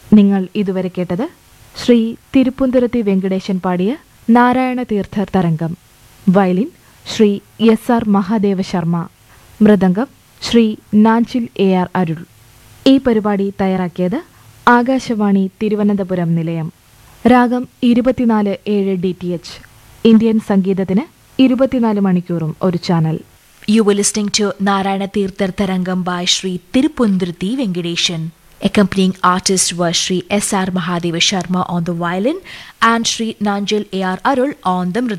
നിങ്ങൾ ഇതുവരെ കേട്ടത് ശ്രീ തിരുപ്പുന്തുരത്തി വെങ്കടേശൻ പാടിയ Narayana Theertha Tarangam violin Shri S R Mahadeva Sharma മൃദംഗം ശ്രീ നാഞ്ചിൽ എ ആർ അരുൾ ഈ പരിപാടി തയ്യാറാക്കിയത് ആകാശവാണി തിരുവനന്തപുരം നിലയം രാഗം ഇരുപത്തിനാല് ഏഴ് ഡി ടി എച്ച് ഇന്ത്യൻ സംഗീതത്തിന് ഇരുപത്തിനാല് മണിക്കൂറും ഒരു channel You were listening to Narayana Tirthar Tarangam by Sri Tirupundriti Venkadeshan. Accompanying artists were Sri S.R. Mahadeva Sharma on the violin and Sri Nanjal A.R. Arul on the mridangam.